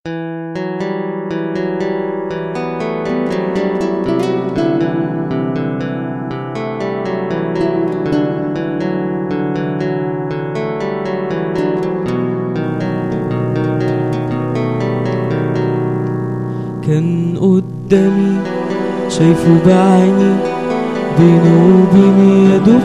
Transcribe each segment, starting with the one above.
كان قدامي شايفه بعيني بينه وبيني يدوب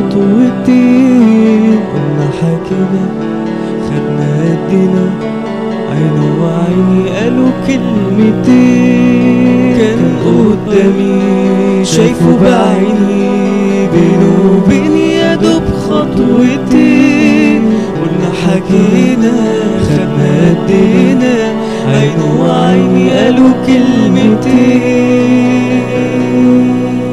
خطوتين قلنا حكينا خدنا هدينا عينه وعيني قالوا كلمتين كان قدامي شايفه بعيني بينه وبيني يدوب خطوتين قلنا حكينا خدنا هدينا عينه وعيني قالوا كلمتين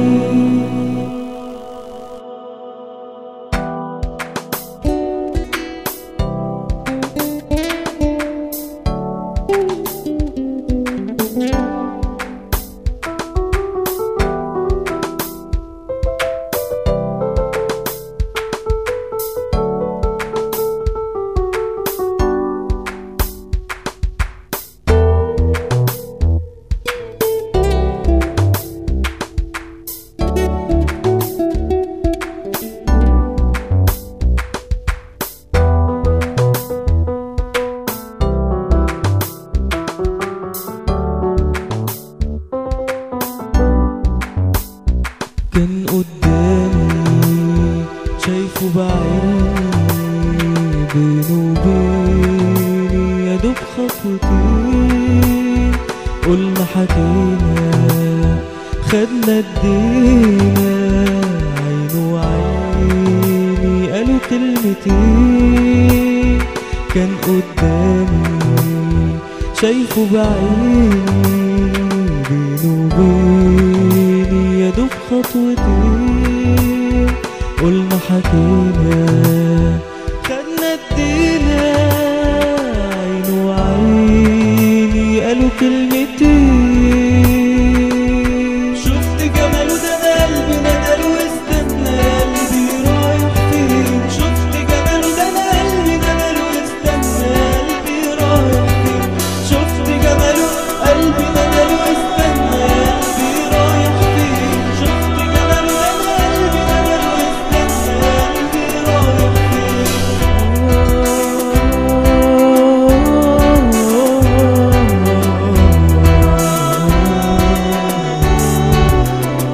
كان قدامي شايفه بعيني بينه وبيني يا دوب خطوتين قلنا حكينا خدنا ادينا عينه وعيني قالوا كلمتين كان قدامي شايفه بعيني بينه وبيني يا دوب خطوتين قلنا حكينا خدنا ادينا عينه وعيني قالوا كلمتين شفت جماله ده قلبي ندل واستنى قلبي رايح فين شفت جماله ده قلبي ندل واستنى قلبي رايح فين شفت جماله قلبي ندل واستنى قلبي رايح فين شفت جماله ده قلبي ندل واستنى قلبي رايح فين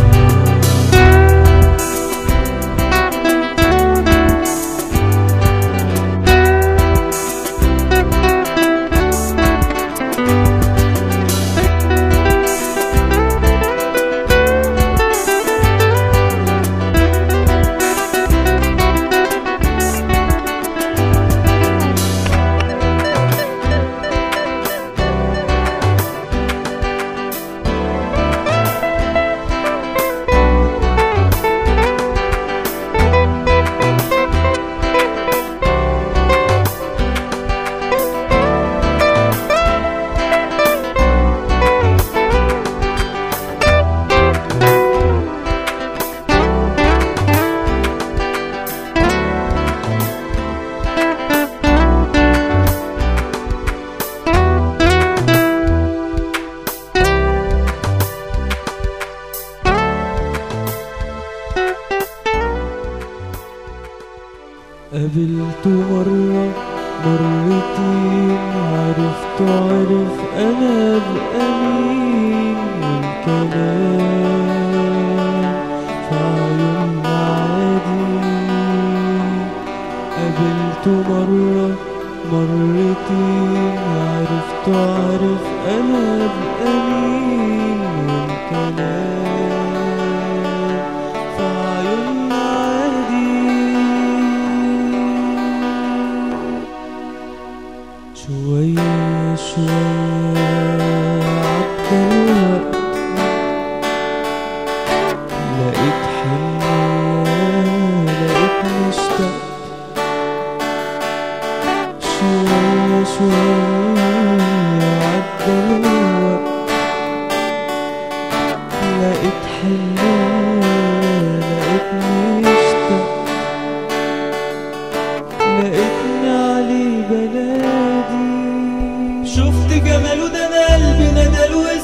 قابلته مرة مرتين عرفت عرف أنا بأمين والكلام في عيون عادي قابلته مرة مرتين عرفت عرف أنا بأمين والكلام في عيون عادي شوية شوية عدى الوقت لقيت حنية لقيت مشتاق شوية شوية عدى الوقت لقيت حنية لقيت مشتاق لقيتني علي بلادي شفت شفت جماله ده انا قلبي ندل